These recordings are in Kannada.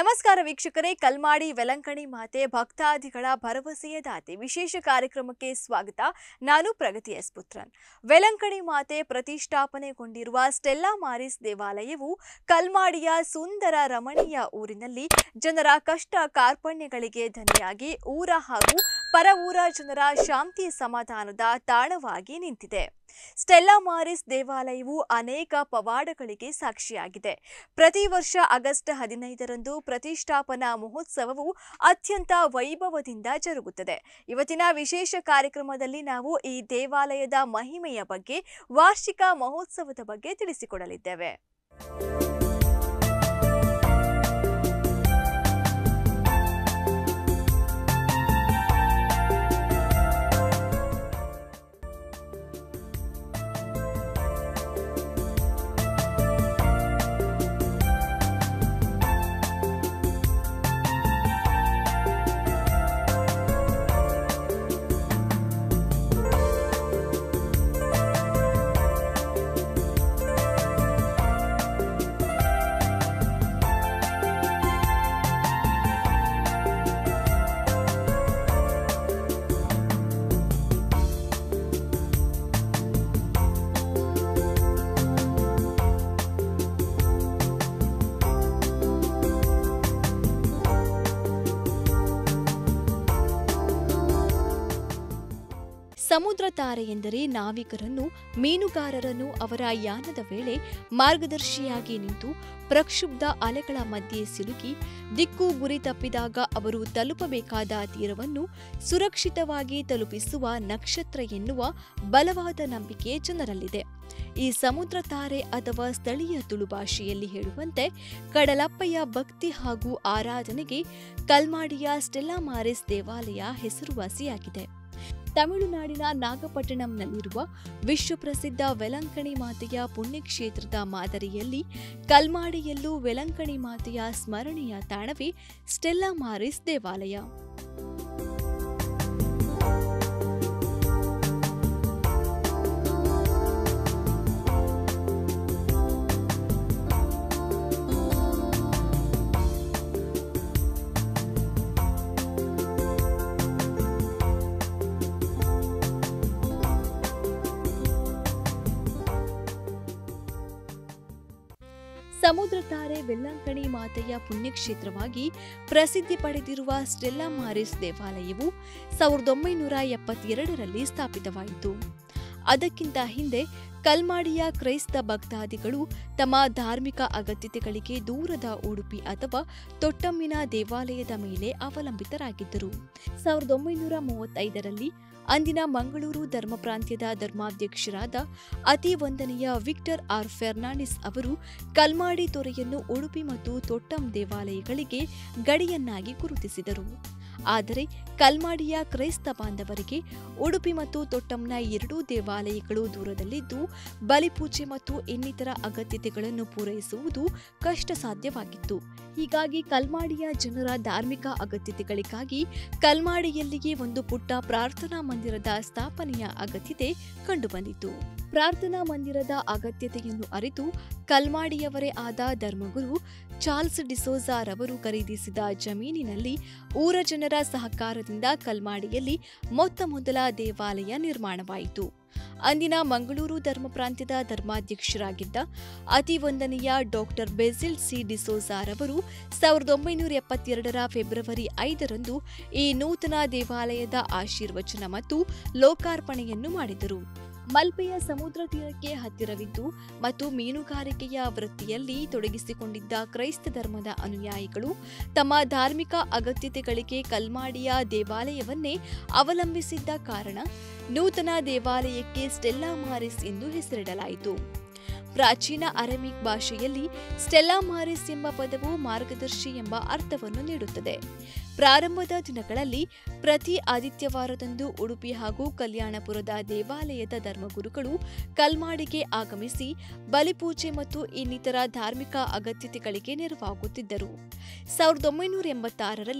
ನಮಸ್ಕಾರ ವೀಕ್ಷಕರೇ ಕಲ್ಮಾಡಿ ವೆಲಂಕಣಿ ಮಾತೆ ಭಕ್ತಾದಿಗಳ ಭರವಸೆಯ ದಾತೆ ವಿಶೇಷ ಕಾರ್ಯಕ್ರಮಕ್ಕೆ ಸ್ವಾಗತ ನಾನು ಪ್ರಗತಿ ಎಸ್ ಪುತ್ರನ್ ವೆಲಂಕಣಿ ಮಾತೆ ಪ್ರತಿಷ್ಠಾಪನೆಗೊಂಡಿರುವ ಸ್ಟೆಲ್ಲಾ ಮಾರಿಸ್ ದೇವಾಲಯವು ಕಲ್ಮಾಡಿಯ ಸುಂದರ ರಮಣೀಯ ಊರಿನಲ್ಲಿ ಜನರ ಕಷ್ಟ ಕಾರ್ಪಣ್ಯಗಳಿಗೆ ಧನಿಯಾಗಿ ಊರ ಹಾಗೂ ಪರ ಊರ ಜನರ ಶಾಂತಿ ಸಮಾಧಾನದ ತಾಣವಾಗಿ ನಿಂತಿದೆ ಸ್ಟೆಲ್ಲಾ ಮಾರಿಸ್ ದೇವಾಲಯವು ಅನೇಕ ಪವಾಡಗಳಿಗೆ ಸಾಕ್ಷಿಯಾಗಿದೆ ಪ್ರತಿ ವರ್ಷ ಆಗಸ್ಟ್ ಹದಿನೈದರಂದು ಪ್ರತಿಷ್ಠಾಪನಾ ಮಹೋತ್ಸವವು ಅತ್ಯಂತ ವೈಭವದಿಂದ ಜರುಗುತ್ತದೆ ಇವತ್ತಿನ ವಿಶೇಷ ಕಾರ್ಯಕ್ರಮದಲ್ಲಿ ನಾವು ಈ ದೇವಾಲಯದ ಮಹಿಮೆಯ ಬಗ್ಗೆ ವಾರ್ಷಿಕ ಮಹೋತ್ಸವದ ಬಗ್ಗೆ ತಿಳಿಸಿಕೊಡಲಿದ್ದೇವೆ ಸಮುದ್ರ ತಾರೆ ಎಂದರೆ ನಾವಿಕರನ್ನು ಮೀನುಗಾರರನ್ನು ಅವರ ಯಾನದ ವೇಳೆ ಮಾರ್ಗದರ್ಶಿಯಾಗಿ ನಿಂತು ಪ್ರಕ್ಷುಬ್ಧ ಅಲೆಗಳ ಮಧ್ಯೆ ಸಿಲುಕಿ ದಿಕ್ಕು ಗುರಿ ತಪ್ಪಿದಾಗ ಅವರು ತಲುಪಬೇಕಾದ ತೀರವನ್ನು ಸುರಕ್ಷಿತವಾಗಿ ತಲುಪಿಸುವ ನಕ್ಷತ್ರ ಎನ್ನುವ ಬಲವಾದ ನಂಬಿಕೆ ಜನರಲ್ಲಿದೆ ಈ ಸಮುದ್ರ ತಾರೆ ಅಥವಾ ಸ್ಥಳೀಯ ತುಳು ಭಾಷೆಯಲ್ಲಿ ಹೇಳುವಂತೆ ಕಡಲಪ್ಪಯ್ಯ ಭಕ್ತಿ ಹಾಗೂ ಆರಾಧನೆಗೆ ಕಲ್ಮಾಡಿಯ ಸ್ಟೆಲ್ಲಾ ಮಾರಿಸ್ ದೇವಾಲಯ ಹೆಸರುವಾಸಿಯಾಗಿದೆ ತಮಿಳುನಾಡಿನ ನಾಗಪಟ್ಟಣಂನಲ್ಲಿರುವ ವಿಶ್ವಪ್ರಸಿದ್ಧ ವೆಲಂಕಣಿ ಮಾತೆಯ ಪುಣ್ಯಕ್ಷೇತ್ರದ ಮಾದರಿಯಲ್ಲಿ ಕಲ್ಮಾಡಿಯಲ್ಲೂ ವೆಲಂಕಣಿ ಮಾತೆಯ ಸ್ಮರಣೀಯ ತಾಣವೇ ಸ್ಟೆಲ್ಲಾ ಮಾರಿಸ್ ದೇವಾಲಯ ಸಮುದ್ರ ತಾರೆ ವೆಲ್ಲಂಕಣಿ ಮಾತೆಯ ಪುಣ್ಯಕ್ಷೇತ್ರವಾಗಿ ಪ್ರಸಿದ್ಧಿ ಪಡೆದಿರುವ ಸ್ಟೆಲ್ಲಾ ಮಾರಿಸ್ ದೇವಾಲಯವು ಸಾವಿರದ ಒಂಬೈನೂರ ಎಪ್ಪತ್ತೆರಡರಲ್ಲಿ ಸ್ಥಾಪಿತವಾಯಿತು ಅದಕ್ಕಿಂತ ಹಿಂದೆ ಕಲ್ಮಾಡಿಯ ಕ್ರೈಸ್ತ ಭಕ್ತಾದಿಗಳು ತಮ್ಮ ಧಾರ್ಮಿಕ ಅಗತ್ಯತೆಗಳಿಗೆ ದೂರದ ಉಡುಪಿ ಅಥವಾ ತೊಟ್ಟಮ್ಮಿನ ದೇವಾಲಯದ ಮೇಲೆ ಅವಲಂಬಿತರಾಗಿದ್ದರು ಸಾವಿರದ ಒಂಬೈನೂರ ಮೂವತ್ತೈದರಲ್ಲಿ ಅಂದಿನ ಮಂಗಳೂರು ಧರ್ಮ ಪ್ರಾಂತ್ಯದ ಧರ್ಮಾಧ್ಯಕ್ಷರಾದ ಅತಿ ವಂದನೀಯ ವಿಕ್ಟರ್ ಆರ್ ಫೆರ್ನಾಂಡಿಸ್ ಅವರು ಕಲ್ಮಾಡಿ ತೊರೆಯನ್ನು ಉಡುಪಿ ಮತ್ತು ತೊಟ್ಟಂ ದೇವಾಲಯಗಳಿಗೆ ಗಡಿಯನ್ನಾಗಿ ಗುರುತಿಸಿದರು ಆದರೆ ಕಲ್ಮಾಡಿಯ ಕ್ರೈಸ್ತ ಬಾಂಧವರಿಗೆ ಉಡುಪಿ ಮತ್ತು ತೊಟ್ಟಂನ ಎರಡೂ ದೇವಾಲಯಗಳು ದೂರದಲ್ಲಿದ್ದು ಬಲಿಪೂಜೆ ಮತ್ತು ಇನ್ನಿತರ ಅಗತ್ಯತೆಗಳನ್ನು ಪೂರೈಸುವುದು ಕಷ್ಟ ಸಾಧ್ಯವಾಗಿತ್ತು ಹೀಗಾಗಿ ಕಲ್ಮಾಡಿಯ ಜನರ ಧಾರ್ಮಿಕ ಅಗತ್ಯತೆಗಳಿಗಾಗಿ ಕಲ್ಮಾಡಿಯಲ್ಲಿಯೇ ಒಂದು ಪುಟ್ಟ ಪ್ರಾರ್ಥನಾ ಮಂದಿರದ ಸ್ಥಾಪನೆಯ ಅಗತ್ಯತೆ ಕಂಡುಬಂದಿತು ಪ್ರಾರ್ಥನಾ ಮಂದಿರದ ಅಗತ್ಯತೆಯನ್ನು ಅರಿತು ಕಲ್ಮಾಡಿಯವರೇ ಆದ ಧರ್ಮಗುರು ಚಾರ್ಲ್ಸ್ ಡಿಸೋಜಾರ್ ಅವರು ಖರೀದಿಸಿದ ಜಮೀನಿನಲ್ಲಿ ಊರ ಜನರ ಸಹಕಾರದಿಂದ ಕಲ್ಮಾಡಿಯಲ್ಲಿ ಮೊತ್ತ ಮೊದಲ ದೇವಾಲಯ ನಿರ್ಮಾಣವಾಯಿತು ಅಂದಿನ ಮಂಗಳೂರು ಧರ್ಮ ಪ್ರಾಂತ್ಯದ ಧರ್ಮಾಧ್ಯಕ್ಷರಾಗಿದ್ದ ಅತಿ ವಂದನೀಯ ಡಾಕ್ಟರ್ ಬೆಜಿಲ್ ಸಿ ಡಿಸೋಜಾರ್ ಅವರು ಸಾವಿರದ ಒಂಬೈನೂರ ಎಪ್ಪತ್ತೆರಡರ ಫೆಬ್ರವರಿ ಐದರಂದು ಈ ನೂತನ ದೇವಾಲಯದ ಆಶೀರ್ವಚನ ಮತ್ತು ಲೋಕಾರ್ಪಣೆಯನ್ನು ಮಾಡಿದರು ಮಲ್ಪೆಯ ಸಮುದ್ರ ತೀರಕ್ಕೆ ಹತ್ತಿರವಿದ್ದು ಮತ್ತು ಮೀನುಗಾರಿಕೆಯ ವೃತ್ತಿಯಲ್ಲಿ ತೊಡಗಿಸಿಕೊಂಡಿದ್ದ ಕ್ರೈಸ್ತ ಧರ್ಮದ ಅನುಯಾಯಿಗಳು ತಮ್ಮ ಧಾರ್ಮಿಕ ಅಗತ್ಯತೆಗಳಿಗೆ ಕಲ್ಮಾಡಿಯ ದೇವಾಲಯವನ್ನೇ ಅವಲಂಬಿಸಿದ್ದ ಕಾರಣ ನೂತನ ದೇವಾಲಯಕ್ಕೆ ಸ್ಟೆಲ್ಲಾ ಮಾರಿಸ್ ಎಂದು ಹೆಸರಿಡಲಾಯಿತು ಪ್ರಾಚೀನ ಅರೆಮಿಕ್ ಭಾಷೆಯಲ್ಲಿ ಸ್ಟೆಲ್ಲಾ ಮಾರಿಸ್ ಎಂಬ ಪದವು ಮಾರ್ಗದರ್ಶಿ ಎಂಬ ಅರ್ಥವನ್ನು ನೀಡುತ್ತದೆ ಪ್ರಾರಂಭದ ದಿನಗಳಲ್ಲಿ ಪ್ರತಿ ಆದಿತ್ಯವಾರದಂದು ಉಡುಪಿ ಹಾಗೂ ಕಲ್ಯಾಣಪುರದ ದೇವಾಲಯದ ಧರ್ಮಗುರುಗಳು ಕಲ್ಮಾಡಿಗೆ ಆಗಮಿಸಿ ಬಲಿಪೂಜೆ ಮತ್ತು ಇನ್ನಿತರ ಧಾರ್ಮಿಕ ಅಗತ್ಯತೆಗಳಿಗೆ ನೆರವಾಗುತ್ತಿದ್ದರು ಸಾವಿರದ ಒಂಬೈನೂರ ಎಂಬತ್ತಾರರಲ್ಲಿ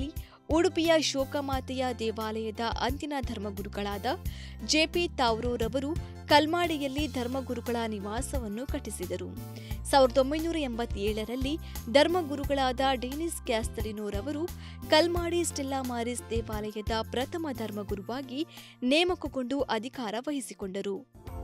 ಉಡುಪಿಯ ಶೋಕಮಾತೆಯ ದೇವಾಲಯದ ಅಂದಿನ ಧರ್ಮಗುರುಗಳಾದ ಜೆಪಿ ತಾವ್ರೋರವರು ಕಲ್ಮಾಡಿಯಲ್ಲಿ ಧರ್ಮಗುರುಗಳ ನಿವಾಸವನ್ನು ಕಟ್ಟಿಸಿದರು ಸಾವಿರದ ಒಂಬೈನೂರ ಎಂಬತ್ತೇಳರಲ್ಲಿ ಧರ್ಮಗುರುಗಳಾದ ಡೆನಿಸ್ ಕ್ಯಾಸ್ತಲಿನೋರವರು ಕಲ್ಮಾಡಿ ಸ್ಟೆಲ್ಲಾ ಮಾರಿಸ್ ದೇವಾಲಯದ ಪ್ರಥಮ ಧರ್ಮಗುರುವಾಗಿ ನೇಮಕಗೊಂಡು ಅಧಿಕಾರ ವಹಿಸಿಕೊಂಡರು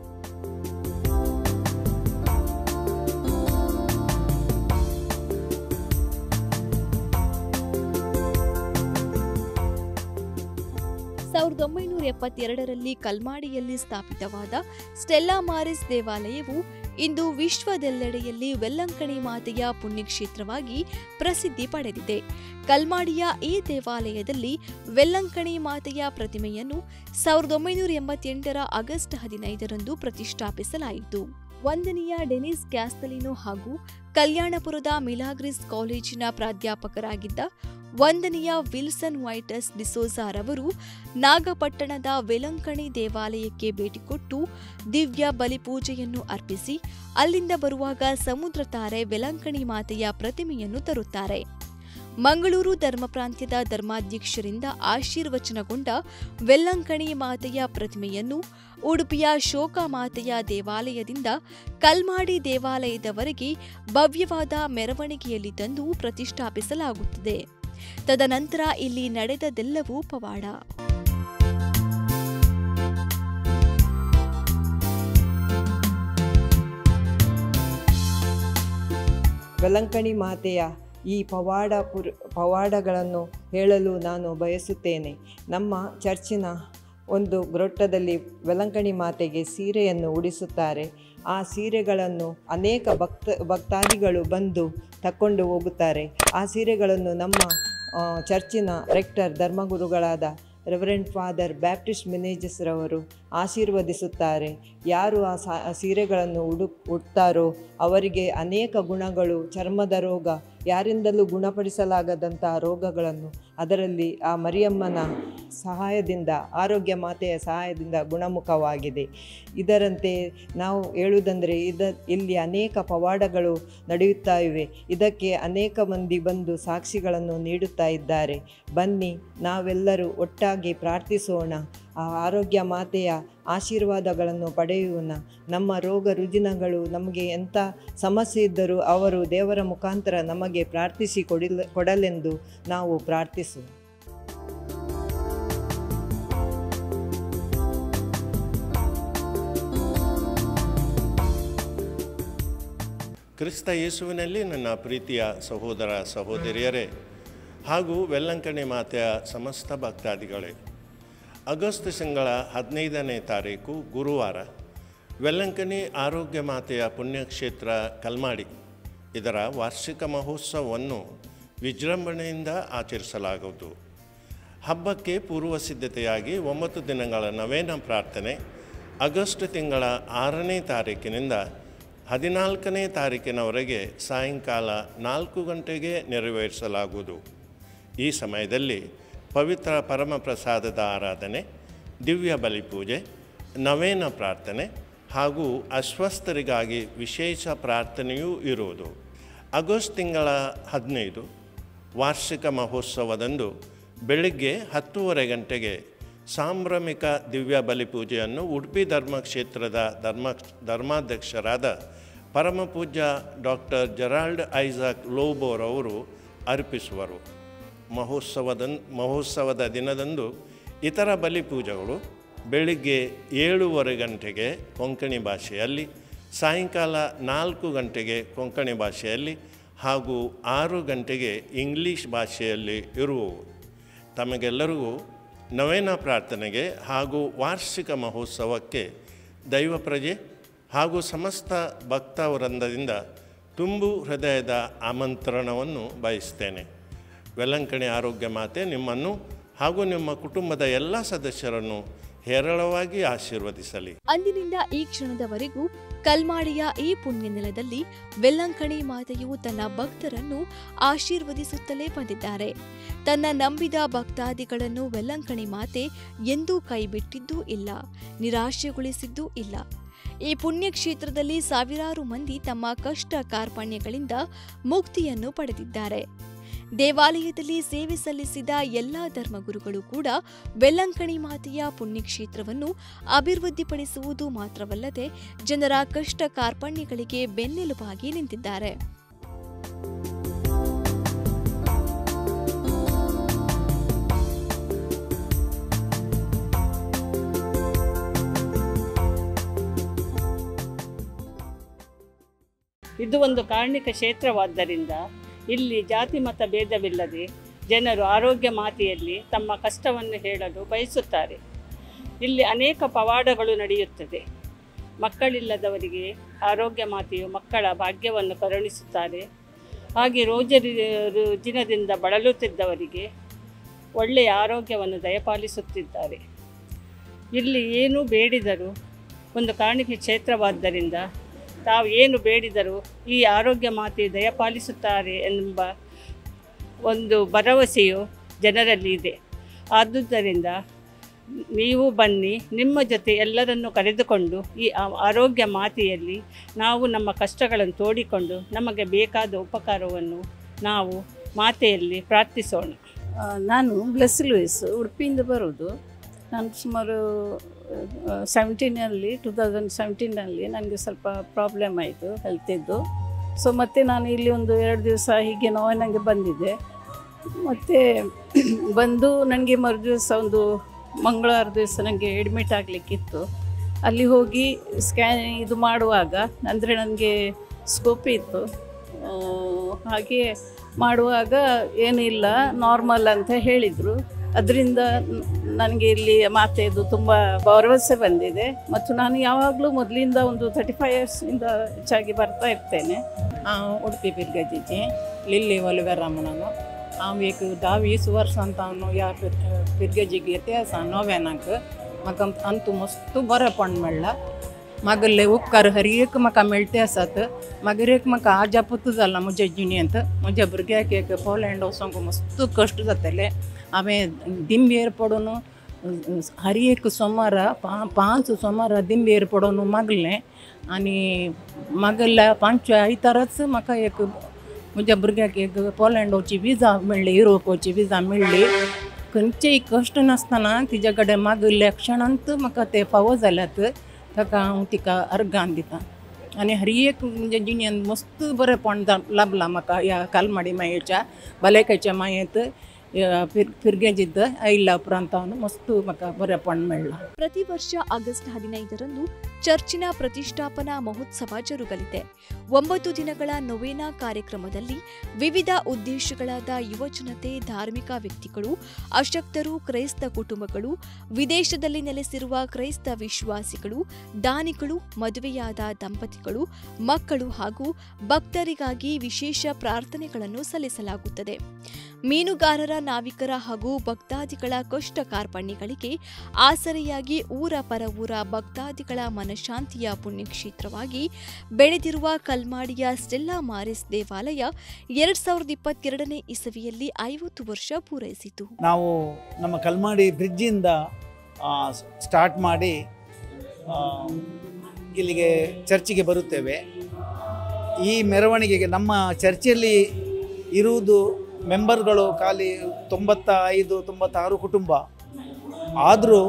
ಸಾವಿರದ ಒಂಬೈನೂರ ಎಪ್ಪತ್ತೆರಡರಲ್ಲಿ ಕಲ್ಮಾಡಿಯಲ್ಲಿ ಸ್ಥಾಪಿತವಾದ ಸ್ಟೆಲ್ಲಾ ಮಾರಿಸ್ ದೇವಾಲಯವು ಇಂದು ವಿಶ್ವದೆಲ್ಲೆಡೆಯಲ್ಲಿ ವೆಲ್ಲಂಕಣಿ ಮಾತೆಯ ಪುಣ್ಯಕ್ಷೇತ್ರವಾಗಿ ಪ್ರಸಿದ್ಧಿ ಪಡೆದಿದೆ ಕಲ್ಮಾಡಿಯ ಈ ದೇವಾಲಯದಲ್ಲಿ ವೆಲ್ಲಂಕಣಿ ಮಾತೆಯ ಪ್ರತಿಮೆಯನ್ನು ಸಾವಿರದ ಒಂಬೈನೂರ ಎಂಬತ್ತೆಂಟರ ಆಗಸ್ಟ್ ಹದಿನೈದರಂದು ಪ್ರತಿಷ್ಠಾಪಿಸಲಾಯಿತು ವಂದನೀಯ ಡೆನಿಸ್ ಕ್ಯಾಸ್ತಲಿನೋ ಹಾಗೂ ಕಲ್ಯಾಣಪುರದ ಮಿಲಾಗ್ರಿಸ್ ಕಾಲೇಜಿನ ಪ್ರಾಧ್ಯಾಪಕರಾಗಿದ್ದ ವಂದನೀಯ ವಿಲ್ಸನ್ ವೈಟಸ್ ಡಿಸೋಜಾರವರು ನಾಗಪಟ್ಟಣದ ವೆಲಂಕಣಿ ದೇವಾಲಯಕ್ಕೆ ಭೇಟಿ ಕೊಟ್ಟು ದಿವ್ಯ ಬಲಿಪೂಜೆಯನ್ನು ಅರ್ಪಿಸಿ ಅಲ್ಲಿಂದ ಬರುವಾಗ ಸಮುದ್ರ ತಾರೆ ವೆಲಂಕಣಿ ಮಾತೆಯ ಪ್ರತಿಮೆಯನ್ನು ತರುತ್ತಾರೆ ಮಂಗಳೂರು ಧರ್ಮ ಪ್ರಾಂತ್ಯದ ಧರ್ಮಾಧ್ಯಕ್ಷರಿಂದ ಆಶೀರ್ವಚನಗೊಂಡ ವೆಲ್ಲಂಕಣಿ ಮಾತೆಯ ಪ್ರತಿಮೆಯನ್ನು ಉಡುಪಿಯ ಶೋಕ ಮಾತೆಯ ದೇವಾಲಯದಿಂದ ಕಲ್ಮಾಡಿ ದೇವಾಲಯದವರೆಗೆ ಭವ್ಯವಾದ ಮೆರವಣಿಗೆಯಲ್ಲಿ ತಂದು ಪ್ರತಿಷ್ಠಾಪಿಸಲಾಗುತ್ತದೆ ತದನಂತರ ಇಲ್ಲಿ ನಡೆದದೆಲ್ಲವೂ ಪವಾಡ ವೆಲಂಕಣಿ ಮಾತೆಯ ಈ ಪವಾಡ ಪುರ್ ಪವಾಡಗಳನ್ನು ಹೇಳಲು ನಾನು ಬಯಸುತ್ತೇನೆ ನಮ್ಮ ಚರ್ಚಿನ ಒಂದು ಗ್ರೊಟ್ಟದಲ್ಲಿ ವೆಲಂಕಣಿ ಮಾತೆಗೆ ಸೀರೆಯನ್ನು ಉಡಿಸುತ್ತಾರೆ ಆ ಸೀರೆಗಳನ್ನು ಅನೇಕ ಭಕ್ತ ಭಕ್ತಾದಿಗಳು ಬಂದು ತಕ್ಕೊಂಡು ಹೋಗುತ್ತಾರೆ ಆ ಸೀರೆಗಳನ್ನು ನಮ್ಮ ಆ, ಚರ್ಚಿನ ರೆಕ್ಟರ್ ಧರ್ಮಗುರುಗಳಾದ ರೆವರೆಂಟ್ ಫಾದರ್ ಬ್ಯಾಪ್ಟಿಸ್ಟ್ ಮಿನೇಜಸ್ರವರು ಆಶೀರ್ವದಿಸುತ್ತಾರೆ ಯಾರು ಆ ಸಾ ಆ ಸೀರೆಗಳನ್ನು ಉಡು ಉಡ್ತಾರೋ ಅವರಿಗೆ ಅನೇಕ ಗುಣಗಳು ಚರ್ಮದ ರೋಗ ಯಾರಿಂದಲೂ ಗುಣಪಡಿಸಲಾಗದಂತಹ ರೋಗಗಳನ್ನು ಅದರಲ್ಲಿ ಆ ಮರಿಯಮ್ಮನ ಸಹಾಯದಿಂದ ಆರೋಗ್ಯ ಮಾತೆಯ ಸಹಾಯದಿಂದ ಗುಣಮುಖವಾಗಿದೆ ಇದರಂತೆ ನಾವು ಹೇಳುವುದಂದರೆ ಇದ ಇಲ್ಲಿ ಅನೇಕ ಪವಾಡಗಳು ನಡೆಯುತ್ತಾ ಇವೆ ಇದಕ್ಕೆ ಅನೇಕ ಮಂದಿ ಬಂದು ಸಾಕ್ಷಿಗಳನ್ನು ನೀಡುತ್ತಾ ಇದ್ದಾರೆ ಬನ್ನಿ ನಾವೆಲ್ಲರೂ ಒಟ್ಟಾಗಿ ಪ್ರಾರ್ಥಿಸೋಣ ಆ ಆರೋಗ್ಯ ಮಾತೆಯ ಆಶೀರ್ವಾದಗಳನ್ನು ಪಡೆಯೋಣ ನಮ್ಮ ರೋಗ ರುಜಿನಗಳು ನಮಗೆ ಎಂಥ ಸಮಸ್ಯೆ ಇದ್ದರೂ ಅವರು ದೇವರ ಮುಖಾಂತರ ನಮಗೆ ಪ್ರಾರ್ಥಿಸಿ ಕೊಡಿಲ್ ಕೊಡಲೆಂದು ನಾವು ಪ್ರಾರ್ಥಿಸು ಕ್ರಿಸ್ತ ಯೇಸುವಿನಲ್ಲಿ ನನ್ನ ಪ್ರೀತಿಯ ಸಹೋದರ ಸಹೋದರಿಯರೇ ಹಾಗೂ ವೆಲ್ಲಂಕಣಿ ಮಾತೆಯ ಸಮಸ್ತ ಭಕ್ತಾದಿಗಳೇ ಆಗಸ್ಟ್ ತಿಂಗಳ ಹದಿನೈದನೇ ತಾರೀಕು ಗುರುವಾರ ವೆಲ್ಲಂಕಣಿ ಆರೋಗ್ಯ ಮಾತೆಯ ಪುಣ್ಯಕ್ಷೇತ್ರ ಕಲ್ಮಾಡಿ ಇದರ ವಾರ್ಷಿಕ ಮಹೋತ್ಸವವನ್ನು ವಿಜೃಂಭಣೆಯಿಂದ ಆಚರಿಸಲಾಗುವುದು ಹಬ್ಬಕ್ಕೆ ಪೂರ್ವ ಸಿದ್ಧತೆಯಾಗಿ ಒಂಬತ್ತು ದಿನಗಳ ನವೇನ ಪ್ರಾರ್ಥನೆ ಆಗಸ್ಟ್ ತಿಂಗಳ ಆರನೇ ತಾರೀಕಿನಿಂದ ಹದಿನಾಲ್ಕನೇ ತಾರೀಕಿನವರೆಗೆ ಸಾಯಂಕಾಲ ನಾಲ್ಕು ಗಂಟೆಗೆ ನೆರವೇರಿಸಲಾಗುವುದು ಈ ಸಮಯದಲ್ಲಿ ಪವಿತ್ರ ಪರಮಪ್ರಸಾದದ ಆರಾಧನೆ ದಿವ್ಯ ಬಲಿಪೂಜೆ ನವೇನ ಪ್ರಾರ್ಥನೆ ಹಾಗೂ ಅಸ್ವಸ್ಥರಿಗಾಗಿ ವಿಶೇಷ ಪ್ರಾರ್ಥನೆಯೂ ಇರುವುದು ಆಗಸ್ಟ್ ತಿಂಗಳ ಹದಿನೈದು ವಾರ್ಷಿಕ ಮಹೋತ್ಸವದಂದು ಬೆಳಿಗ್ಗೆ ಹತ್ತೂವರೆ ಗಂಟೆಗೆ ಸಾಂಭ್ರಮಿಕ ದಿವ್ಯ ಬಲಿಪೂಜೆಯನ್ನು ಉಡುಪಿ ಧರ್ಮಕ್ಷೇತ್ರದ ಧರ್ಮ ಧರ್ಮಾಧ್ಯಕ್ಷರಾದ ಪರಮಪೂಜ್ಯ ಡಾಕ್ಟರ್ ಜೆರಾಲ್ಡ್ ಐಸಾಕ್ ಲೋಬೋರವರು ಅರ್ಪಿಸುವರು ಮಹೋತ್ಸವದ ಮಹೋತ್ಸವದ ದಿನದಂದು ಇತರ ಬಲಿಪೂಜೆಗಳು ಬೆಳಿಗ್ಗೆ ಏಳೂವರೆ ಗಂಟೆಗೆ ಕೊಂಕಣಿ ಭಾಷೆಯಲ್ಲಿ ಸಾಯಂಕಾಲ ನಾಲ್ಕು ಗಂಟೆಗೆ ಕೊಂಕಣಿ ಭಾಷೆಯಲ್ಲಿ ಹಾಗೂ ಆರು ಗಂಟೆಗೆ ಇಂಗ್ಲೀಷ್ ಭಾಷೆಯಲ್ಲಿ ಇರುವವು ತಮಗೆಲ್ಲರಿಗೂ ನವೇನ ಪ್ರಾರ್ಥನೆಗೆ ಹಾಗೂ ವಾರ್ಷಿಕ ಮಹೋತ್ಸವಕ್ಕೆ ದೈವ ಪ್ರಜೆ ಹಾಗೂ ಸಮಸ್ತ ಭಕ್ತ ವೃಂದದಿಂದ ತುಂಬು ಹೃದಯದ ಆಮಂತ್ರಣವನ್ನು ಬಯಸ್ತೇನೆ ವೆಲ್ಲಂಕಣಿ ಆರೋಗ್ಯ ಮಾತೆ ನಿಮ್ಮನ್ನು ಹಾಗೂ ನಿಮ್ಮ ಕುಟುಂಬದ ಎಲ್ಲ ಸದಸ್ಯರನ್ನು ಹೇರಳವಾಗಿ ಆಶೀರ್ವದಿಸಲಿ ಅಂದಿನಿಂದ ಈ ಕ್ಷಣದವರೆಗೂ ಕಲ್ಮಾಡಿಯ ಈ ಪುಣ್ಯ ನೆಲದಲ್ಲಿ ವೆಲ್ಲಂಕಣಿ ಮಾತೆಯು ತನ್ನ ಭಕ್ತರನ್ನು ಆಶೀರ್ವದಿಸುತ್ತಲೇ ಬಂದಿದ್ದಾರೆ ತನ್ನ ನಂಬಿದ ಭಕ್ತಾದಿಗಳನ್ನು ವೆಲ್ಲಂಕಣಿ ಮಾತೆ ಎಂದೂ ಕೈಬಿಟ್ಟಿದ್ದೂ ಇಲ್ಲ ನಿರಾಶೆಗೊಳಿಸಿದ್ದೂ ಇಲ್ಲ ಈ ಪುಣ್ಯಕ್ಷೇತ್ರದಲ್ಲಿ ಸಾವಿರಾರು ಮಂದಿ ತಮ್ಮ ಕಷ್ಟ ಕಾರ್ಪಣ್ಯಗಳಿಂದ ಮುಕ್ತಿಯನ್ನು ಪಡೆದಿದ್ದಾರೆ ದೇವಾಲಯದಲ್ಲಿ ಸೇವೆ ಸಲ್ಲಿಸಿದ ಎಲ್ಲಾ ಧರ್ಮಗುರುಗಳು ಕೂಡ ವೆಲ್ಲಂಕಣಿ ಮಾತೆಯ ಪುಣ್ಯಕ್ಷೇತ್ರವನ್ನು ಅಭಿವೃದ್ಧಿಪಡಿಸುವುದು ಮಾತ್ರವಲ್ಲದೆ ಜನರ ಕಷ್ಟ ಕಾರ್ಪಣ್ಯಗಳಿಗೆ ಬೆನ್ನೆಲುಬಾಗಿ ನಿಂತಿದ್ದಾರೆ ಇದು ಒಂದು ಕಾರ್ಣಿಕ ಕ್ಷೇತ್ರವಾದ್ದರಿಂದ ಇಲ್ಲಿ ಜಾತಿ ಮತ ಭೇದವಿಲ್ಲದೆ ಜನರು ಆರೋಗ್ಯ ಮಾತೆಯಲ್ಲಿ ತಮ್ಮ ಕಷ್ಟವನ್ನು ಹೇಳಲು ಬಯಸುತ್ತಾರೆ ಇಲ್ಲಿ ಅನೇಕ ಪವಾಡಗಳು ನಡೆಯುತ್ತದೆ ಮಕ್ಕಳಿಲ್ಲದವರಿಗೆ ಆರೋಗ್ಯ ಮಾತೆಯು ಮಕ್ಕಳ ಭಾಗ್ಯವನ್ನು ಕರುಣಿಸುತ್ತಾರೆ ಹಾಗೆ ರೋಜರಿ ರುಜಿನದಿಂದ ಬಳಲುತ್ತಿದ್ದವರಿಗೆ ಒಳ್ಳೆಯ ಆರೋಗ್ಯವನ್ನು ದಯಪಾಲಿಸುತ್ತಿದ್ದಾರೆ ಇಲ್ಲಿ ಏನು ಬೇಡಿದರೂ ಒಂದು ಕಾಣಿಕೆ ಕ್ಷೇತ್ರವಾದ್ದರಿಂದ ತಾವು ಏನು ಬೇಡಿದರೂ ಈ ಆರೋಗ್ಯ ಮಾತೆ ದಯಪಾಲಿಸುತ್ತಾರೆ ಎಂಬ ಒಂದು ಭರವಸೆಯು ಜನರಲ್ಲಿ ಇದೆ ಆದುದರಿಂದ ನೀವು ಬನ್ನಿ ನಿಮ್ಮ ಜೊತೆ ಎಲ್ಲರನ್ನು ಕರೆದುಕೊಂಡು ಈ ಆ- ಆರೋಗ್ಯ ಮಾತೆಯಲ್ಲಿ ನಾವು ನಮ್ಮ ಕಷ್ಟಗಳನ್ನು ತೋಡಿಕೊಂಡು ನಮಗೆ ಬೇಕಾದ ಉಪಕಾರವನ್ನು ನಾವು ಮಾತೆಯಲ್ಲಿ ಪ್ರಾರ್ಥಿಸೋಣ ಆ, ನಾನು ಬ್ಲೆಸ್ ಲೂಯಿಸ್ ಉಡುಪಿಯಿಂದ ಬರೋದು ನಾನು ಸುಮಾರು ಸೆವೆಂಟೀನಲ್ಲಿ ಟೂ ತೌಸಂಡ್ ಸೆವೆಂಟೀನಲ್ಲಿ ನನಗೆ ಸ್ವಲ್ಪ ಪ್ರಾಬ್ಲಮ್ ಆಯಿತು ಹೆಲ್ತಿದ್ದು ಸೊ ಮತ್ತೆ ನಾನು ಇಲ್ಲಿ ಒಂದು ಎರಡು ದಿವಸ ಹೀಗೆ ನೋವು ನನಗೆ ಬಂದಿದೆ ಮತ್ತು ಬಂದು ನನಗೆ ಮರು ದಿವಸ ಒಂದು ಮಂಗಳವಾರ ದಿವಸ ನನಗೆ ಅಡ್ಮಿಟ್ ಆಗಲಿಕ್ಕಿತ್ತು ಅಲ್ಲಿ ಹೋಗಿ ಸ್ಕ್ಯಾನ್ ಇದು ಮಾಡುವಾಗ ಅಂದರೆ ನನಗೆ ಸ್ಕೋಪ್ ಇತ್ತು ಆ, ಹಾಗೆ ಮಾಡುವಾಗ ಏನಿಲ್ಲ ನಾರ್ಮಲ್ ಅಂತ ಹೇಳಿದರು ಅದರಿಂದ ನನಗೆ ಇಲ್ಲಿ ಮಾತೆದು ತುಂಬ ಭರವಸೆ ಬಂದಿದೆ ಮತ್ತು ನಾನು ಯಾವಾಗಲೂ ಮೊದಲಿಂದ ಒಂದು ತರ್ಟಿ ಫೈವ್ ಇಯರ್ಸಿಂದ ಹೆಚ್ಚಾಗಿ ಬರ್ತಾ ಇರ್ತೇನೆ ಉಡುಪಿ ಪಿರ್ಗಜಿಜಿ ಲಿಲ್ಲಿ ಒಲಿವೆರಮ್ಮ ನಾನು आम एक धा वीस वर्सांतावन ह्या पिर पिरगेजीक येते आसा नव्यानाक म्हाका अंतू मस्त बरेंपण मेळ्ळां मागले उपकार हर एक म्हाका मेळटे आसात मागीर एक म्हाका आजापूत जाला म्हज्या जिणेंत म्हज्या भुरग्याक एक पोलँड वचोंक मस्त कश्ट जाताले हांवें दिंबेर पडून हर एक सोमारा पा पांच सोमारा दिंबेर पडून मागलें आनी मागल्या पांचव्या आयतारच म्हाका एक म्हज्या भुरग्याक एक पोलँड वची विजा मेळ्ळी युरोप वची विजा मेळ्ळी खंयचेय कश्ट नासतना तिच्या कडेन मागल्या क्षणांत म्हाका ते फावो जाल्यात ताका हांव तिका अर्गान दितां आनी हर एक म्हणजे जिणेंत मस्त बरेंपण जा- लाभलां म्हाका ह्या कालमाडी मायेच्या भलायकेच्या मायेंत ह्या फिर फिरगेजीत आयिल्ल्या उपरांत हांव मस्त म्हाका बरेंपण मेळ्ळां ಪ್ರತಿ ವರ್ಷ ಆಗಸ್ಟ್ ಹದಿನೈದರಂದು ಚರ್ಚಿನ ಪ್ರತಿಷ್ಠಾಪನಾ ಮಹೋತ್ಸವ ಜರುಗಲಿದೆ ಒಂಬತ್ತು ದಿನಗಳ ನೊವೇನಾ ಕಾರ್ಯಕ್ರಮದಲ್ಲಿ ವಿವಿಧ ಉದ್ದೇಶಗಳಾದ ಯುವಜನತೆ ಧಾರ್ಮಿಕ ವ್ಯಕ್ತಿಗಳು ಅಶಕ್ತರು ಕ್ರೈಸ್ತ ಕುಟುಂಬಗಳು ವಿದೇಶದಲ್ಲಿ ನೆಲೆಸಿರುವ ಕ್ರೈಸ್ತ ವಿಶ್ವಾಸಿಗಳು ದಾನಿಗಳು ಮದುವೆಯಾದ ದಂಪತಿಗಳು ಮಕ್ಕಳು ಹಾಗೂ ಭಕ್ತರಿಗಾಗಿ ವಿಶೇಷ ಪ್ರಾರ್ಥನೆಗಳನ್ನು ಸಲ್ಲಿಸಲಾಗುತ್ತದೆ ಮೀನುಗಾರರ ನಾವಿಕರ ಹಾಗೂ ಭಕ್ತಾದಿಗಳ ಕಷ್ಟ ಕಾರ್ಪಣ್ಯಗಳಿಗೆ ಆಸರೆಯಾಗಿ ಊರ ಪರ ಊರ ಭಕ್ತಾದಿಗಳ ಮನಃಶಾಂತಿಯ ಪುಣ್ಯಕ್ಷೇತ್ರವಾಗಿ ಬೆಳೆದಿರುವ ಕಲ್ಮಾಡಿಯ ಸ್ಟೆಲ್ಲಾ ಮಾರಿಸ್ ದೇವಾಲಯ ಎರಡ್ ಸಾವಿರದ ಇಪ್ಪತ್ತೆರಡನೇ ಇಸವಿಯಲ್ಲಿ ಐವತ್ತು ವರ್ಷ ಪೂರೈಸಿತು ನಾವು ನಮ್ಮ ಕಲ್ಮಾಡಿ ಬ್ರಿಡ್ಜಿಂದ ಸ್ಟಾರ್ಟ್ ಮಾಡಿ ಆ, ಇಲ್ಲಿಗೆ ಚರ್ಚಿಗೆ ಬರುತ್ತೇವೆ ಈ ಮೆರವಣಿಗೆಗೆ ನಮ್ಮ ಚರ್ಚಲ್ಲಿ ಇರುವುದು ಮೆಂಬರ್ಗಳು ಖಾಲಿ ತೊಂಬತ್ತ ಐದು ತೊಂಬತ್ತಾರು ಕುಟುಂಬ ಆದರೂ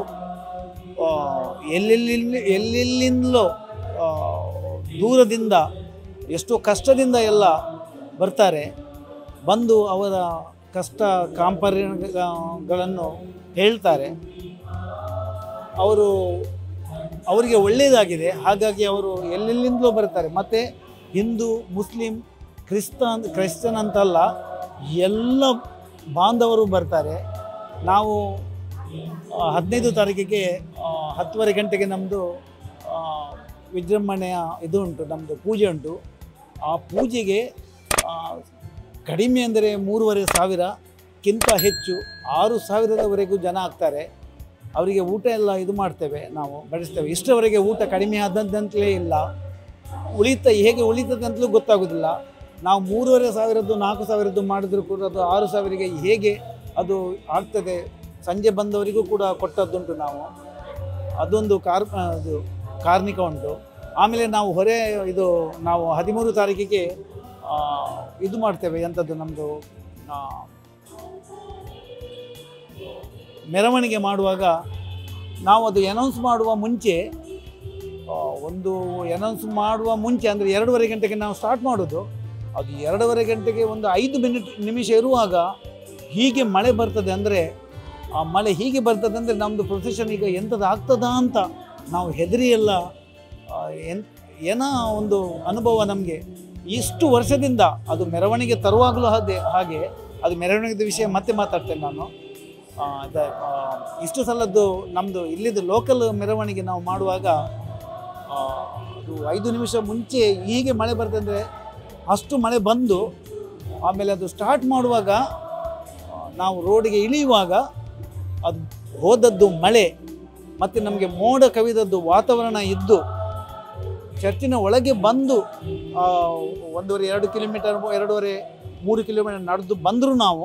ಎಲ್ಲೆಲ್ಲಿ ಎಲ್ಲೆಲ್ಲಿಂದಲೋ ಆ, ದೂರದಿಂದ ಎಷ್ಟೋ ಕಷ್ಟದಿಂದ ಎಲ್ಲ ಬರ್ತಾರೆ ಬಂದು ಅವರ ಕಷ್ಟ ಕಾಂಪರ್ಯಗಳನ್ನು ಹೇಳ್ತಾರೆ ಅವರು ಅವರಿಗೆ ಒಳ್ಳೆಯದಾಗಿದೆ ಹಾಗಾಗಿ ಅವರು ಎಲ್ಲೆಲ್ಲಿಂದಲೂ ಬರ್ತಾರೆ ಮತ್ತು ಹಿಂದೂ ಮುಸ್ಲಿಂ ಕ್ರಿಸ್ತನ್ ಕ್ರಿಶ್ಚನ್ ಅಂತಲ್ಲ ಎಲ್ಲ ಬಾಂಧವರು ಬರ್ತಾರೆ ನಾವು ಆ, ಹದಿನೈದು ತಾರೀಕಿಗೆ ಆ, ಹತ್ತುವರೆ ಗಂಟೆಗೆ ನಮ್ಮದು ವಿಜೃಂಭಣೆಯ ಇದು ಉಂಟು ನಮ್ಮದು ಪೂಜೆ ಉಂಟು ಆ ಪೂಜೆಗೆ ಆ, ಕಡಿಮೆ ಅಂದರೆ ಮೂರುವರೆ ಸಾವಿರಕ್ಕಿಂತ ಹೆಚ್ಚು ಆರು ಸಾವಿರದವರೆಗೂ ಜನ ಆಗ್ತಾರೆ ಅವರಿಗೆ ಊಟ ಎಲ್ಲ ಇದು ಮಾಡ್ತೇವೆ ನಾವು ಬಡಿಸ್ತೇವೆ ಇಷ್ಟರವರೆಗೆ ಊಟ ಕಡಿಮೆ ಆದಂತಲೇ ಇಲ್ಲ ಉಳಿತ ಹೇಗೆ ಉಳಿತದೆ ಅಂತಲೂ ಗೊತ್ತಾಗೋದಿಲ್ಲ ನಾವು ಮೂರುವರೆ ಸಾವಿರದ್ದು ನಾಲ್ಕು ಸಾವಿರದ್ದು ಮಾಡಿದ್ರು ಕೂಡ ಅದು ಆರು ಸಾವಿರಗೆ ಹೇಗೆ ಅದು ಆಗ್ತದೆ ಸಂಜೆ ಬಂದವರಿಗೂ ಕೂಡ ಕೊಟ್ಟದ್ದುಂಟು ನಾವು ಅದೊಂದು ಕಾರ್ ಅದು ಕಾರ್ಮಿಕ ಉಂಟು ಆಮೇಲೆ ನಾವು ಹೊರೆ ಇದು ನಾವು ಹದಿಮೂರು ತಾರೀಕಿಗೆ ಆ, ಇದು ಮಾಡ್ತೇವೆ ಎಂಥದ್ದು ನಮ್ಮದು ಆ, ಮೆರವಣಿಗೆ ಮಾಡುವಾಗ ನಾವು ಅದು ಅನೌನ್ಸ್ ಮಾಡುವ ಮುಂಚೆ ಆ, ಒಂದು ಅನೌನ್ಸ್ ಮಾಡುವ ಮುಂಚೆ ಅಂದರೆ ಎರಡೂವರೆ ಗಂಟೆಗೆ ನಾವು ಸ್ಟಾರ್ಟ್ ಮಾಡೋದು ಅದು ಎರಡೂವರೆ ಗಂಟೆಗೆ ಒಂದು ಐದು ಮಿನಿಟ್ ನಿಮಿಷ ಇರುವಾಗ ಹೀಗೆ ಮಳೆ ಬರ್ತದೆ ಅಂದರೆ ಆ ಮಳೆ ಹೀಗೆ ಬರ್ತದೆ ಅಂದರೆ ನಮ್ಮದು ಪ್ರೊಸೆಷನ್ ಈಗ ಎಂಥದ್ದು ಆಗ್ತದಾ ಅಂತ ನಾವು ಹೆದರಿ ಎಲ್ಲ ಆ, ಎನ್ ಏನೋ ಒಂದು ಅನುಭವ ನಮಗೆ ಇಷ್ಟು ವರ್ಷದಿಂದ ಅದು ಮೆರವಣಿಗೆ ತರುವಾಗಲೂ ಅದೇ ಹಾಗೆ ಅದು ಮೆರವಣಿಗೆ ವಿಷಯ ಮತ್ತೆ ಮಾತಾಡ್ತೇನೆ ನಾನು ಆ, ಅದ- ಆ, ಇಷ್ಟು ಸಲದ್ದು ನಮ್ಮದು ಇಲ್ಲಿದ್ದು ಲೋಕಲ್ ಮೆರವಣಿಗೆ ನಾವು ಮಾಡುವಾಗ ಆ, ಅದು ಐದು ನಿಮಿಷ ಮುಂಚೆ ಹೀಗೆ ಮಳೆ ಬರ್ತಂದರೆ ಅಷ್ಟು ಮಳೆ ಬಂದು ಆಮೇಲೆ ಅದು ಸ್ಟಾರ್ಟ್ ಮಾಡುವಾಗ ಆ, ನಾವು ರೋಡಿಗೆ ಇಳಿಯುವಾಗ ಅದು ಹೋದದ್ದು ಮಳೆ ಮತ್ತು ನಮಗೆ ಮೋಡ ಕವಿದದ್ದು ವಾತಾವರಣ ಇದ್ದು ಚರ್ಚಿನ ಒಳಗೆ ಬಂದು ಆ, ಒಂದೂವರೆ ಎರಡು ಕಿಲೋಮೀಟರ್ ಎರಡೂವರೆ ಮೂರು ಕಿಲೋಮೀಟರ್ ನಡೆದು ಬಂದರೂ ನಾವು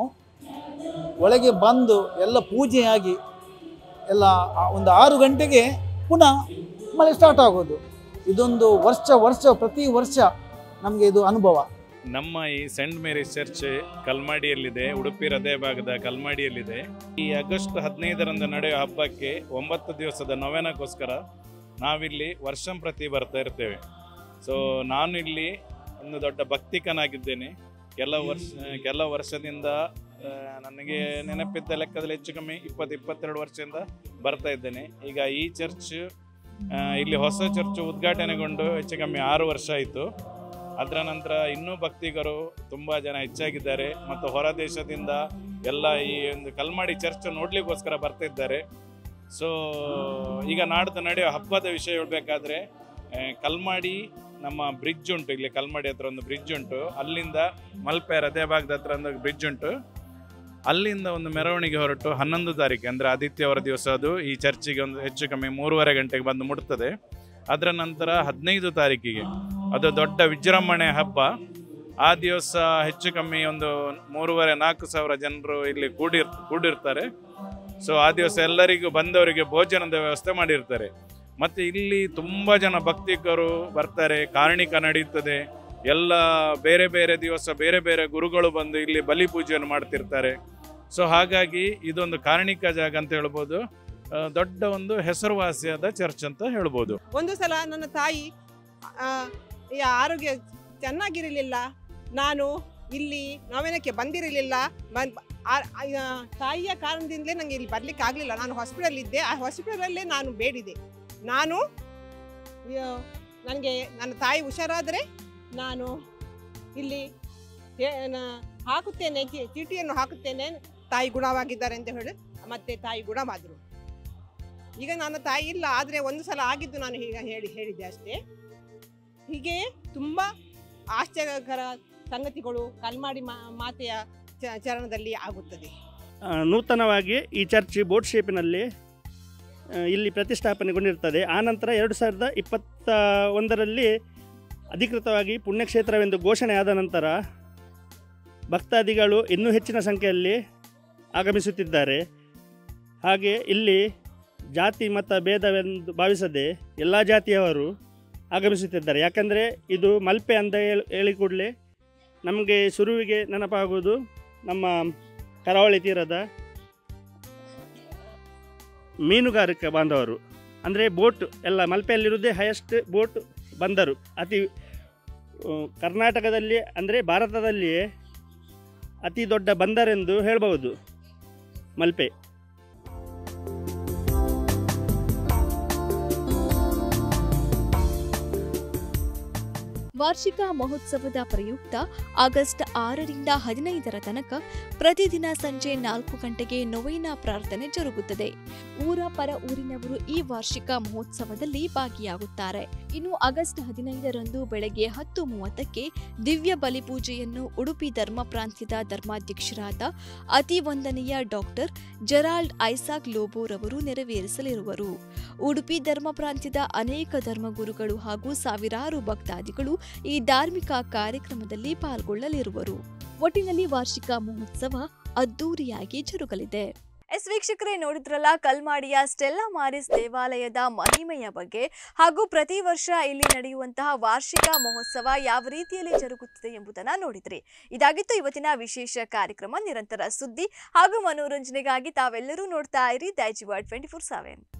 ಒಳಗೆ ಬಂದು ಎಲ್ಲ ಪೂಜೆಯಾಗಿ ಎಲ್ಲ ಆ ಒಂದು ಆರು ಗಂಟೆಗೆ ಪುನಃ ಮಳೆ ಸ್ಟಾರ್ಟ್ ಆಗೋದು ಇದೊಂದು ವರ್ಷ ವರ್ಷ ಪ್ರತಿ ವರ್ಷ ನಮಗೆ ಇದು ಅನುಭವ ನಮ್ಮ ಈ ಸೆಂಟ್ ಮೇರಿಸ್ ಚರ್ಚ್ ಕಲ್ಮಾಡಿಯಲ್ಲಿದೆ ಉಡುಪಿ ಹೃದಯ ಭಾಗದ ಕಲ್ಮಾಡಿಯಲ್ಲಿದೆ ಈ ಆಗಸ್ಟ್ ಹದಿನೈದರಂದು ನಡೆಯುವ ಹಬ್ಬಕ್ಕೆ ಒಂಬತ್ತು ದಿವಸದ ನೊವೆನಕ್ಕೋಸ್ಕರ ನಾವಿಲ್ಲಿ ವರ್ಷಂ ಪ್ರತಿ ಬರ್ತಾ ಇರ್ತೇವೆ ಸೊ ನಾನು ಇಲ್ಲಿ ಒಂದು ದೊಡ್ಡ ಭಕ್ತಿಕನಾಗಿದ್ದೇನೆ ಕೆಲವು ವರ್ಷ ಕೆಲವು ವರ್ಷದಿಂದ ಆ, ನನಗೆ ನೆನಪಿದ್ದ ಲೆಕ್ಕದಲ್ಲಿ ಹೆಚ್ಚು ಕಮ್ಮಿ ಇಪ್ಪತ್ತು ಇಪ್ಪತ್ತೆರಡು ವರ್ಷದಿಂದ ಬರ್ತಾ ಇದ್ದೇನೆ ಈಗ ಈ ಚರ್ಚ್ ಆ, ಇಲ್ಲಿ ಹೊಸ ಚರ್ಚ್ ಉದ್ಘಾಟನೆಗೊಂಡು ಹೆಚ್ಚು ಕಮ್ಮಿ ಆರು ವರ್ಷ ಆಯಿತು ಅದರ ನಂತರ ಇನ್ನೂ ಭಕ್ತಿಗರು ತುಂಬ ಜನ ಹೆಚ್ಚಾಗಿದ್ದಾರೆ ಮತ್ತು ಹೊರ ದೇಶದಿಂದ ಎಲ್ಲ ಈ ಒಂದು ಕಲ್ಮಾಡಿ ಚರ್ಚ್ ನೋಡ್ಲಿಕ್ಕೋಸ್ಕರ ಬರ್ತಾ ಇದ್ದಾರೆ ಸೊ ಈಗ ನಾಡ್ದು ನಡೆಯೋ ಹಬ್ಬದ ವಿಷಯ ಹೇಳ್ಬೇಕಾದ್ರೆ ಆ, ಕಲ್ಮಾಡಿ ನಮ್ಮ ಬ್ರಿಡ್ಜ್ ಉಂಟು ಇಲ್ಲಿ ಕಲ್ಮಾಡಿ ಹತ್ರ ಒಂದು ಬ್ರಿಡ್ಜ್ ಉಂಟು ಅಲ್ಲಿಂದ ಮಲ್ಪೆ ಹೃದಯ ಭಾಗದ ಹತ್ರ ಒಂದು ಬ್ರಿಡ್ಜ್ ಉಂಟು ಅಲ್ಲಿಂದ ಒಂದು ಮೆರವಣಿಗೆ ಹೊರಟು ಹನ್ನೊಂದು ತಾರೀಕು ಅಂದರೆ ಆದಿತ್ಯವಾರ ದಿವಸ ಅದು ಈ ಚರ್ಚಿಗೆ ಒಂದು ಹೆಚ್ಚು ಕಮ್ಮಿ ಮೂರುವರೆ ಗಂಟೆಗೆ ಬಂದು ಮುಟ್ತದೆ ಅದರ ನಂತರ ಹದಿನೈದು ತಾರೀಕಿಗೆ ಅದು ದೊಡ್ಡ ವಿಜೃಂಭಣೆ ಹಬ್ಬ ಆ ದಿವಸ ಹೆಚ್ಚು ಕಮ್ಮಿ ಒಂದು ಮೂರುವರೆ ನಾಲ್ಕು ಸಾವಿರ ಜನರು ಇಲ್ಲಿ ಕೂಡಿರ್ ಕೂಡಿರ್ತಾರೆ ಸೊ ಆ ದಿವಸ ಎಲ್ಲರಿಗೂ ಬಂದವರಿಗೆ ಭೋಜನದ ವ್ಯವಸ್ಥೆ ಮಾಡಿರ್ತಾರೆ ಮತ್ತು ಇಲ್ಲಿ ತುಂಬ ಜನ ಭಕ್ತಿಕರು ಬರ್ತಾರೆ ಕಾರಣಿಕ ನಡೀತದೆ ಎಲ್ಲ ಬೇರೆ ಬೇರೆ ದಿವಸ ಬೇರೆ ಬೇರೆ ಗುರುಗಳು ಬಂದು ಇಲ್ಲಿ ಬಲಿ ಪೂಜೆಯನ್ನು ಮಾಡ್ತಿರ್ತಾರೆ ಸೊ ಹಾಗಾಗಿ ಇದೊಂದು ಕಾರಣಿಕ ಜಾಗ ಅಂತ ಹೇಳ್ಬೋದು ಆ, ದೊಡ್ಡ ಒಂದು ಹೆಸರುವಾಸಿಯಾದ ಚರ್ಚ್ ಅಂತ ಹೇಳ್ಬೋದು ಒಂದು ಸಲ ನನ್ನ ತಾಯಿ ಆ, ಈ ಆರೋಗ್ಯ ಚೆನ್ನಾಗಿರಲಿಲ್ಲ ನಾನು ಇಲ್ಲಿ ನವನಕ್ಕೆ ಬಂದಿರಲಿಲ್ಲ ಮನ್- ಆ- ಆ, ತಾಯಿಯ ಕಾರಣದಿಂದಲೇ ನನಗೆ ಇಲ್ಲಿ ಬರಲಿಕ್ಕೆ ಆಗಲಿಲ್ಲ ನಾನು ಹಾಸ್ಪಿಟಲ್ ಇದ್ದೆ ಆ ಹಾಸ್ಪಿಟಲಲ್ಲೇ ನಾನು ಬೇಡಿದೆ ನಾನು ನನಗೆ ನನ್ನ ತಾಯಿ ಹುಷಾರಾದರೆ ನಾನು ಇಲ್ಲಿ ಹೇ- ನ- ಹಾಕುತ್ತೇನೆ ಚೀ- ಚೀಟಿಯನ್ನು ಹಾಕುತ್ತೇನೆ ತಾಯಿ ಗುಣವಾಗಿದ್ದಾರೆ ಅಂತ ಹೇಳಿ ಮತ್ತೆ ತಾಯಿ ಗುಣವಾದರು ಈಗ ನನ್ನ ತಾಯಿ ಇಲ್ಲ ಆದರೆ ಒಂದು ಸಲ ಆಗಿದ್ದು ನಾನು ಈಗ ಹೇಳಿ ಹೇಳಿದ್ದೆ ಅಷ್ಟೇ ಹೀಗೆ ತುಂಬ ಆಶ್ಚರ್ಯಕರ ಸಂಗತಿಗಳು ಕಲ್ಮಾಡಿ ಮಾ ಮಾತೆಯ ಚ- ಚರಣದಲ್ಲಿ ಆಗುತ್ತದೆ ಆ, ನೂತನವಾಗಿ ಈ ಚರ್ಚ್ ಬೋಟ್ ಶೇಪಿನಲ್ಲಿ ಆ, ಇಲ್ಲಿ ಪ್ರತಿಷ್ಠಾಪನೆಗೊಂಡಿರ್ತದೆ ಆನಂತರ ಎರಡು ಸಾವಿರದ ಇಪ್ಪತ್ತ ಒಂದರಲ್ಲಿ ಅಧಿಕೃತವಾಗಿ ಪುಣ್ಯಕ್ಷೇತ್ರವೆಂದು ಘೋಷಣೆ ಆದ ನಂತರ ಭಕ್ತಾದಿಗಳು ಇನ್ನೂ ಹೆಚ್ಚಿನ ಸಂಖ್ಯೆಯಲ್ಲಿ ಆಗಮಿಸುತ್ತಿದ್ದಾರೆ ಹಾಗೆ ಇಲ್ಲಿ ಜಾತಿ ಮತ ಭೇದವೆಂದು ಭಾವಿಸದೆ ಎಲ್ಲ ಜಾತಿಯವರು ಆಗಮಿಸುತ್ತಿದ್ದಾರೆ ಯಾಕಂದರೆ ಇದು ಮಲ್ಪೆ ಅಂತ ಹೇಳಿ ಹೇಳಿ ಕೂಡಲೇ ನಮಗೆ ಶುರುವಿಗೆ ನೆನಪಾಗುವುದು ನಮ್ಮ ಕರಾವಳಿ ತೀರದ ಮೀನುಗಾರಿಕೆ ಬಾಂಧವರು ಅಂದರೆ ಬೋಟ್ ಎಲ್ಲ ಮಲ್ಪೆಯಲ್ಲಿರುವುದೇ ಹೈಯೆಸ್ಟ್ ಬೋಟ್ ಬಂದರು ಅತಿ ಆ, ಕರ್ನಾಟಕದಲ್ಲಿ ಅಂದರೆ ಭಾರತದಲ್ಲಿಯೇ ಅತಿ ದೊಡ್ಡ ಬಂದರೆಂದು ಹೇಳ್ಬೋದು ಮಲ್ಪೆ ವಾರ್ಷಿಕ ಮಹೋತ್ಸವದ ಪ್ರಯುಕ್ತ ಆಗಸ್ಟ್ ಆರರಿಂದ ಹದಿನೈದರ ತನಕ ಪ್ರತಿದಿನ ಸಂಜೆ ನಾಲ್ಕು ಗಂಟೆಗೆ ನೊವೇನಾ ಪ್ರಾರ್ಥನೆ ಜರುಗುತ್ತದೆ ಊರ ಪರ ಊರಿನವರು ಈ ವಾರ್ಷಿಕ ಮಹೋತ್ಸವದಲ್ಲಿ ಭಾಗಿಯಾಗುತ್ತಾರೆ ಇನ್ನು ಆಗಸ್ಟ್ ಹದಿನೈದರಂದು ಬೆಳಗ್ಗೆ ಹತ್ತು ಮೂವತ್ತಕ್ಕೆ ದಿವ್ಯ ಬಲಿಪೂಜೆಯನ್ನು ಉಡುಪಿ ಧರ್ಮ ಪ್ರಾಂತ್ಯದ ಧರ್ಮಾಧ್ಯಕ್ಷರಾದ ಅತಿ ವಂದನೀಯ ಡಾಕ್ಟರ್ ಜೆರಾಲ್ಡ್ ಐಸಾಕ್ ಲೋಬೋರ್ ಅವರು ನೆರವೇರಿಸಲಿರುವರು ಉಡುಪಿ ಧರ್ಮ ಪ್ರಾಂತ್ಯದ ಅನೇಕ ಧರ್ಮಗುರುಗಳು ಹಾಗೂ ಸಾವಿರಾರು ಭಕ್ತಾದಿಗಳು ಈ ಧಾರ್ಮಿಕ ಕಾರ್ಯಕ್ರಮದಲ್ಲಿ ಪಾಲ್ಗೊಳ್ಳಲಿರುವರು ಒಟ್ಟಿನಲ್ಲಿ ವಾರ್ಷಿಕ ಮಹೋತ್ಸವ ಅದ್ದೂರಿಯಾಗಿ ಜರುಗಲಿದೆ ಎಸ್ ವೀಕ್ಷಕರೇ ನೋಡಿದ್ರಲ್ಲ ಕಲ್ಮಾಡಿಯ ಸ್ಟೆಲ್ಲಾ ಮಾರಿಸ್ ದೇವಾಲಯದ ಮಹಿಮೆಯ ಬಗ್ಗೆ ಹಾಗೂ ಪ್ರತಿ ವರ್ಷ ಇಲ್ಲಿ ನಡೆಯುವಂತಹ ವಾರ್ಷಿಕ ಮಹೋತ್ಸವ ಯಾವ ರೀತಿಯಲ್ಲಿ ಜರುಗುತ್ತದೆ ಎಂಬುದನ್ನ ನೋಡಿದ್ರಿ ಇದಾಗಿತ್ತು ಇವತ್ತಿನ ವಿಶೇಷ ಕಾರ್ಯಕ್ರಮ ನಿರಂತರ ಸುದ್ದಿ ಹಾಗೂ ಮನೋರಂಜನೆಗಾಗಿ ತಾವೆಲ್ಲರೂ ನೋಡ್ತಾ ಇರಿ ದೈಜಿವಾಡ್ ಟ್ವೆಂಟಿ ಫೋರ್ ಸೆವೆನ್